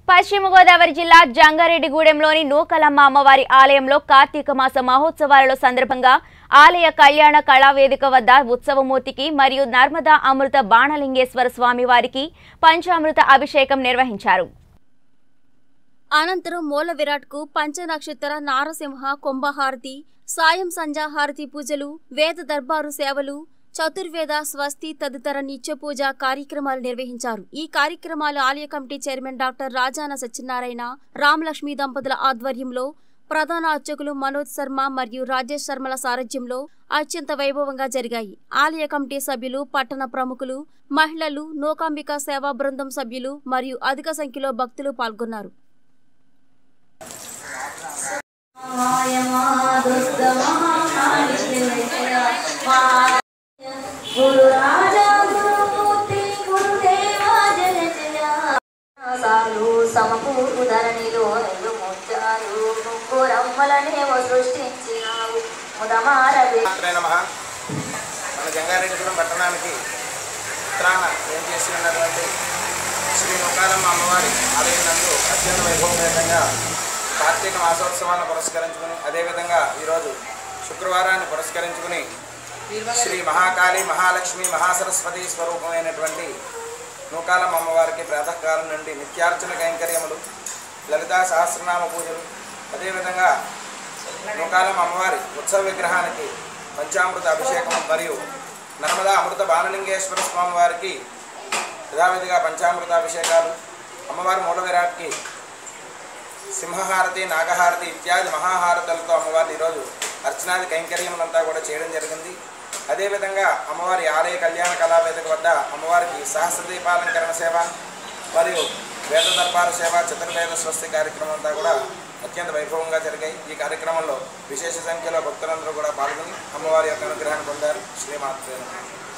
పశ్చిమ గోదావరి జిల్లా జంగారెడ్డిగూడెంలోని నూకలమ్మ అమ్మవారి ఆలయంలో కార్తీక మాస మహోత్సవాలలో సందర్భంగా ఆలయ కళ్యాణ కళావేదిక వద్ద ఉత్సవమూర్తికి మరియు నర్మదా అమృత బాణలింగేశ్వర స్వామి వారికి పంచామృత అభిషేకం నిర్వహించారు అనంతరం మూల విరాట్ కు పంచనక్షత్ర నారసింహ కుంభహారతి సాయం సంధ్యా హారతి పూజలు వేద దర్బారు సేవలు చతుర్వేద స్వస్తి తదితర నిత్య పూజ కార్యక్రమాలు నిర్వహించారు ఈ కార్యక్రమాలు ఆలయ committee chairman doctor Rajana Satyanarayana Ramalakshmi దంపతుల ఆధ్వర్యంలో ప్రధాన అర్చకులు మనోజ్ శర్మ మరియు రాజేష్ శర్మల సారథ్యంలో అత్యంత వైభవంగా జరిగాయి ఆలయ కమిటీ సభ్యులు పట్టణ ప్రముఖులు మహిళలు నూకాంబిక సేవా బృందం సభ్యులు మరియు అధిక సంఖ్యలో భక్తులు పాల్గొన్నారు గురు రాజా గురుమూర్తి గురుదేవా జయ జయ సాలు సమకూరు ధరణిలో రెండు ముత్యాలు ముగ్గురమ్మలనేవో సృష్టించినావు ముదమారవే మాత్రే నమ మన జంగారెడ్డిగూడెం పట్టణానికి ఉత్తరాన ఏం చేసి ఉన్నటువంటి శ్రీ నూకాలమ్మ అమ్మవారి ఆలయం నందు అత్యంత వైభవపేతంగా కార్తీక మాసోత్సవాలను పురస్కరించుకుని అదేవిధంగా ఈరోజు శుక్రవారాన్ని పురస్కరించుకుని శ్రీ మహాకాళి మహాలక్ష్మి మహాసరస్వతి స్వరూపమైనటువంటి నూకాలమ్మ అమ్మవారికి ప్రాతకాలం నుండి నిత్యార్చన కైంకర్యములు లలితా సహస్రనామ పూజలు అదేవిధంగా నూకాలం అమ్మవారి ఉత్సవ విగ్రహానికి పంచామృత అభిషేకం మరియు నర్మదా అమృత బాలలింగేశ్వర స్వామి వారికి యథావిధిగా పంచామృతాభిషేకాలు అమ్మవారి మూల విరాట్కి సింహహారతి నాగహారతి ఇత్యాది మహాహారతులతో అమ్మవారిని ఈరోజు అర్చనాది కైంకర్యములంతా కూడా చేయడం జరిగింది అదేవిధంగా అమ్మవారి ఆలయ కళ్యాణ కళావేదిక వద్ద అమ్మవారికి సహస్రదీపాలంకరణ సేవ మరియు వేద దర్బారు సేవ చతుర్వేద స్వస్తి కార్యక్రమం అంతా కూడా అత్యంత వైభవంగా జరిగాయి ఈ కార్యక్రమంలో విశేష సంఖ్యలో భక్తులందరూ కూడా పాల్గొని అమ్మవారి యొక్క అనుగ్రహాన్ని పొందారు శ్రీమాత్రే నమః.